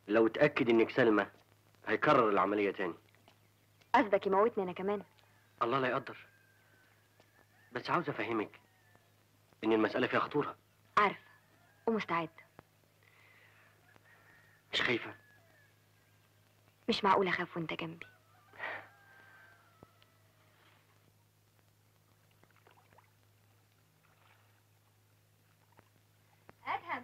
لو اتاكد انك سلمى هيكرر العمليه تاني قصدك يموتني انا كمان الله لا يقدر بس عاوز افهمك ان المساله فيها خطوره عارفه ومستعده مش خايفه مش معقول اخاف وانت جنبي ادهم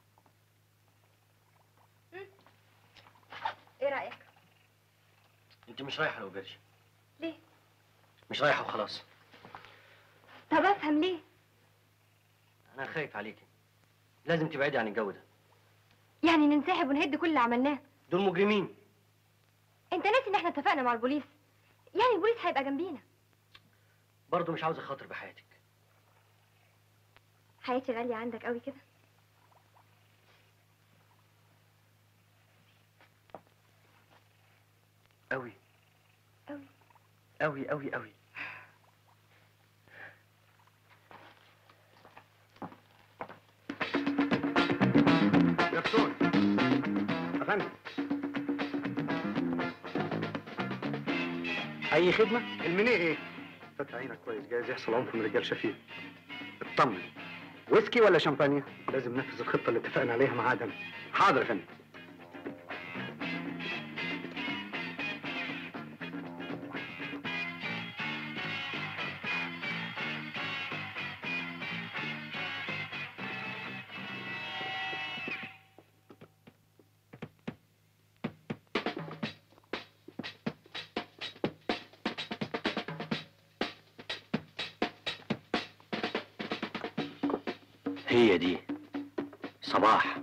ايه رايك انت مش رايحه لو برج ليه مش رايحه وخلاص طب افهم ليه انا خايف عليكي لازم تبعدي عن الجو ده يعني ننسحب ونهد كل اللي عملناه دول مجرمين انت ناسي ان احنا اتفقنا مع البوليس يعني البوليس هيبقى جنبينا برضه مش عاوز اخاطر بحياتك حياتي غاليه عندك قوي كده قوي قوي قوي قوي قوي جرسون افندم اي خدمه المنيه ايه؟ فتح عينك كويس جايز يحصل عنف من رجال شفيق اطمن ويسكي ولا شامبانيا؟ لازم ننفذ الخطه اللي اتفقنا عليها مع ادم حاضر يا فندم هي دي صباح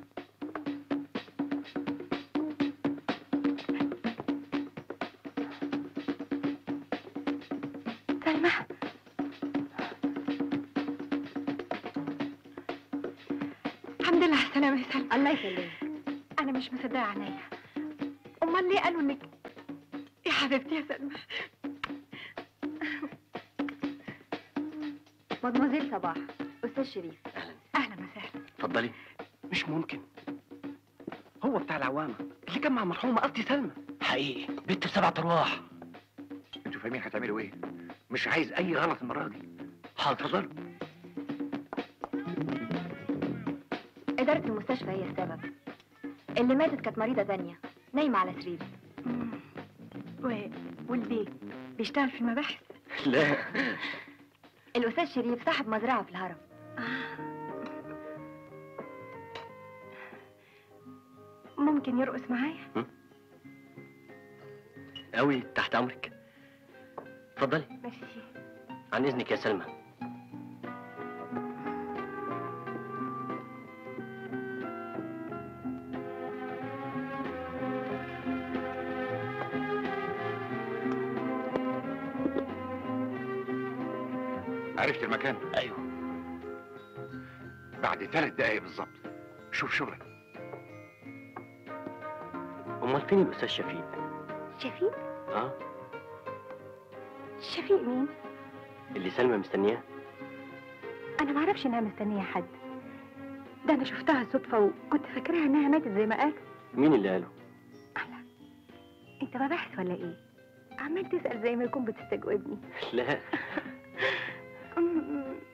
سلمى الحمد لله على السلامة يا سلمى الله يسلمك أنا مش مصدقة عينيا أمال ليه قالوا إنك يا حبيبتي يا سلمى مدموزيل صباح استاذ شريف اهلا أهلا وسهلا اتفضلي مش ممكن هو بتاع العوامه اللي كان مع المرحومه قصدي سلمى حقيقي بنت بسبعة ارواح انتوا فاهمين هتعملوا ايه؟ مش عايز اي غلط المره دي حاضر اتفضلوا إدارة المستشفى هي السبب اللي ماتت كانت مريضة تانية نايمة على سريري و... والبيت بيشتغل في المباحث لا الأستاذ شريف صاحب مزرعة في الهرم ممكن يرقص معايا قوي تحت امرك اتفضلي ميرسي عن اذنك يا سلمى عرفت المكان ايوه بعد ثلاث دقايق بالظبط شوف شغلك امال فين الاستاذ شفيق شفيق اه شفيق مين اللي سلمى مستنياه أنا معرفش إنها مستنية حد ده أنا شفتها صدفة وكنت فاكراها إنها ماتت زي ما قالوا مين اللي قاله أهلا أنت مباحث ولا إيه؟ عمال تسأل زي ما يكون بتستجوبني لا أم-